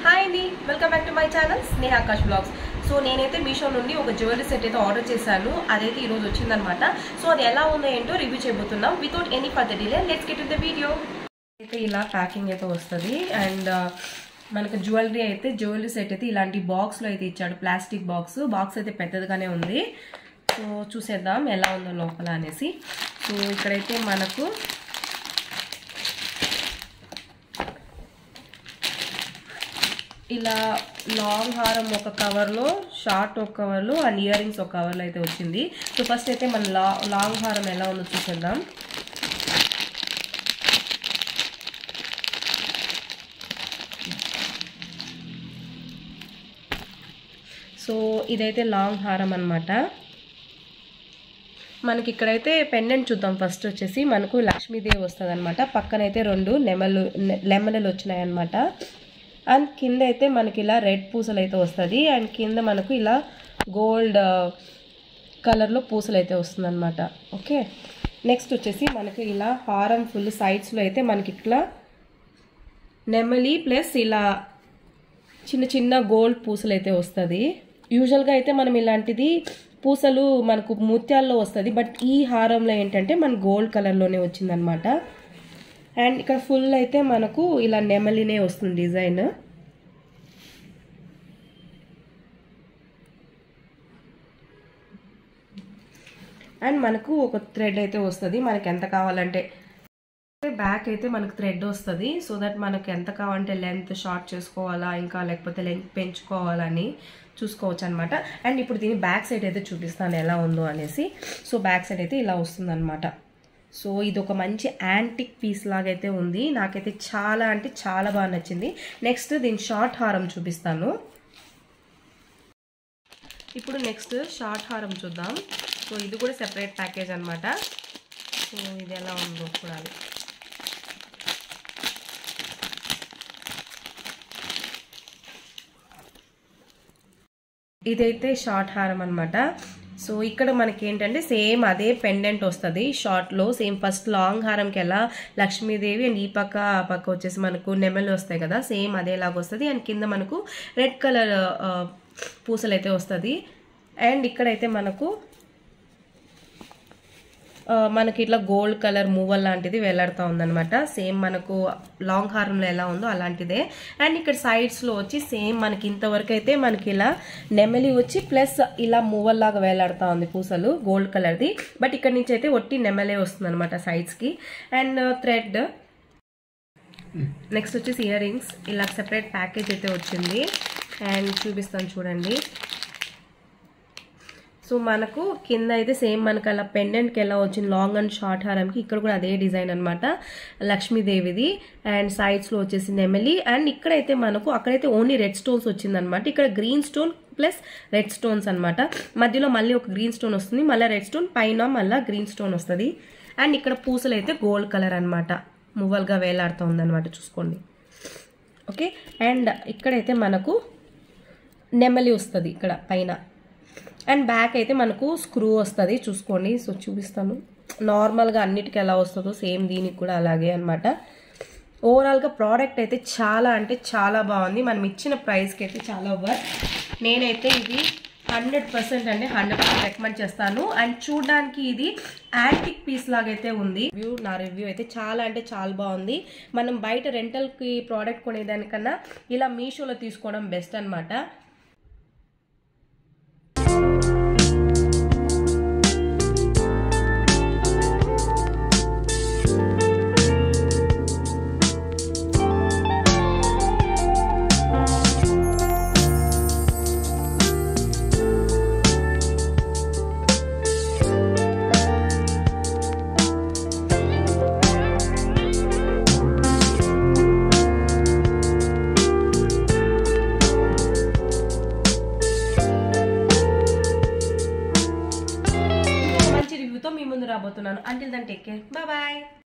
hi అండి welcome back to my channel Sneha Akash blogs so నేనైతే మీషో నుండి ఒక జ్యువెలరీ సెట్ అయితే ఆర్డర్ చేశాను అదైతే ఈరోజు వచ్చిందనమాట సో అది ఎలా ఉందో ఏంటో రివ్యూ చేయబోతున్నాం without any further delay let's get in the video అయితే ఇలా ప్యాకింగ్ అయితే వస్తుంది అండ్ మనకు జ్యువెలరీ అయితే జ్యువెలరీ సెట్ అయితే ఇలాంటి బాక్స్లో అయితే ఇచ్చాడు ప్లాస్టిక్ బాక్స్ బాక్స్ అయితే పెద్దదిగానే ఉంది సో చూసేద్దాం ఎలా ఉందో లోపల అనేసి సో ఇక్కడైతే మనకు ఇలా లాంగ్ హారం ఒక కవర్లో షార్ట్ ఒక కవర్లో అండ్ ఇయర్ రింగ్స్ ఒక కవర్లో అయితే వచ్చింది సో ఫస్ట్ అయితే మన లా లాంగ్ హారం ఎలా ఉందో చూసేద్దాం సో ఇదైతే లాంగ్ హారం అనమాట మనకి ఇక్కడైతే పెండెంట్ చూద్దాం ఫస్ట్ వచ్చేసి మనకు లక్ష్మీదేవి వస్తుంది అనమాట పక్కనైతే రెండు నెమలు లెమనలు వచ్చినాయన్నమాట అండ్ కింద అయితే మనకి ఇలా రెడ్ పూసలు అయితే వస్తుంది అండ్ కింద మనకు ఇలా గోల్డ్ కలర్లో పూసలు అయితే వస్తుంది అనమాట ఓకే నెక్స్ట్ వచ్చేసి మనకి ఇలా హారం ఫుల్ సైడ్స్లో అయితే మనకి ఇట్లా నెమలి ప్లస్ ఇలా చిన్న చిన్న గోల్డ్ పూసలు అయితే వస్తుంది యూజువల్గా అయితే మనం ఇలాంటిది పూసలు మనకు ముత్యాల్లో వస్తుంది బట్ ఈ హారంలో ఏంటంటే మన గోల్డ్ కలర్లోనే వచ్చిందనమాట అండ్ ఇక్కడ ఫుల్ అయితే మనకు ఇలా నెమలినే వస్తుంది డిజైన్ అండ్ మనకు ఒక థ్రెడ్ అయితే వస్తుంది మనకి ఎంత కావాలంటే బ్యాక్ అయితే మనకు థ్రెడ్ వస్తుంది సో దట్ మనకు ఎంత కావాలంటే లెంత్ షార్ట్ చేసుకోవాలా ఇంకా లేకపోతే లెంత్ పెంచుకోవాలని చూసుకోవచ్చు అనమాట అండ్ ఇప్పుడు దీని బ్యాక్ సైడ్ అయితే చూపిస్తాను ఎలా ఉందో అనేసి సో బ్యాక్ సైడ్ అయితే ఇలా వస్తుంది అనమాట సో ఇది ఒక మంచి యాంటిక్ పీస్ లాగైతే ఉంది నాకైతే చాలా అంటే చాలా బాగా నచ్చింది నెక్స్ట్ దీని షార్ట్ హారం చూపిస్తాను ఇప్పుడు నెక్స్ట్ షార్ట్ హారం చూద్దాం సో ఇది కూడా సెపరేట్ ప్యాకేజ్ అనమాట సో ఇది ఎలా ఉందో చూడాలి ఇదైతే షార్ట్ హారం అనమాట సో ఇక్కడ మనకి ఏంటంటే సేమ్ అదే పెండెంట్ వస్తుంది షార్ట్లో సేమ్ ఫస్ట్ లాంగ్ హారంకి ఎలా లక్ష్మీదేవి అండ్ ఈ పక్క ఆ పక్క వచ్చేసి మనకు నెమలు వస్తాయి కదా సేమ్ అదేలాగా వస్తుంది అండ్ కింద మనకు రెడ్ కలర్ పూసలు అయితే వస్తుంది అండ్ ఇక్కడైతే మనకు మనకి ఇట్లా గోల్డ్ కలర్ మూవల్ లాంటిది వేలాడుతూ ఉందనమాట సేమ్ మనకు లాంగ్ హారంలో ఎలా ఉందో అలాంటిదే అండ్ ఇక్కడ సైడ్స్లో వచ్చి సేమ్ మనకి ఇంతవరకు అయితే మనకి ఇలా నెమలి వచ్చి ప్లస్ ఇలా మూవల్ లాగా వేలాడుతూ ఉంది పూసలు గోల్డ్ కలర్ది బట్ ఇక్కడ నుంచి అయితే ఒట్టి నెమలే వస్తుంది అనమాట సైడ్స్కి అండ్ థ్రెడ్ నెక్స్ట్ వచ్చేసి ఇయర్ రింగ్స్ ఇలా సెపరేట్ ప్యాకేజ్ అయితే వచ్చింది అండ్ చూపిస్తాను చూడండి సో మనకు కింద అయితే సేమ్ మనకు అలా పెండెంట్కి ఎలా వచ్చింది లాంగ్ అండ్ షార్ట్ హారంకి ఇక్కడ కూడా అదే డిజైన్ అనమాట లక్ష్మీదేవిది అండ్ సైడ్స్లో వచ్చేసి నెమలి అండ్ ఇక్కడైతే మనకు అక్కడైతే ఓన్లీ రెడ్ స్టోన్స్ వచ్చిందనమాట ఇక్కడ green stone plus red stones అనమాట మధ్యలో మళ్ళీ ఒక గ్రీన్ స్టోన్ వస్తుంది మళ్ళీ రెడ్ స్టోన్ పైన మళ్ళీ గ్రీన్ స్టోన్ వస్తుంది అండ్ ఇక్కడ పూసలు అయితే గోల్డ్ కలర్ అనమాట మువ్వల్గా వేలాడుతూ ఉందన్నమాట చూసుకోండి ఓకే అండ్ ఇక్కడైతే మనకు నెమలి వస్తుంది ఇక్కడ పైన అండ్ బ్యాక్ అయితే మనకు స్క్రూ వస్తుంది చూసుకోండి సో చూపిస్తాను నార్మల్గా అన్నిటికీ ఎలా వస్తుందో సేమ్ దీనికి కూడా అలాగే అనమాట ఓవరాల్గా ప్రోడక్ట్ అయితే చాలా అంటే చాలా బాగుంది మనం ఇచ్చిన ప్రైస్కి అయితే చాలా వర్త్ నేనైతే ఇది హండ్రెడ్ పర్సెంట్ అంటే హండ్రెడ్ పర్సెంట్ రికమెండ్ చేస్తాను అండ్ చూడడానికి ఇది యాంటిక్ పీస్ లాగైతే ఉంది రివ్యూ నా రివ్యూ అయితే చాలా అంటే చాలా బాగుంది మనం బయట రెంటల్కి ప్రోడక్ట్ కొనేదానికన్నా ఇలా మీషోలో తీసుకోవడం బెస్ట్ అనమాట మంచి రివ్యూతో మీ ముందు రాబోతున్నాను until then take care bye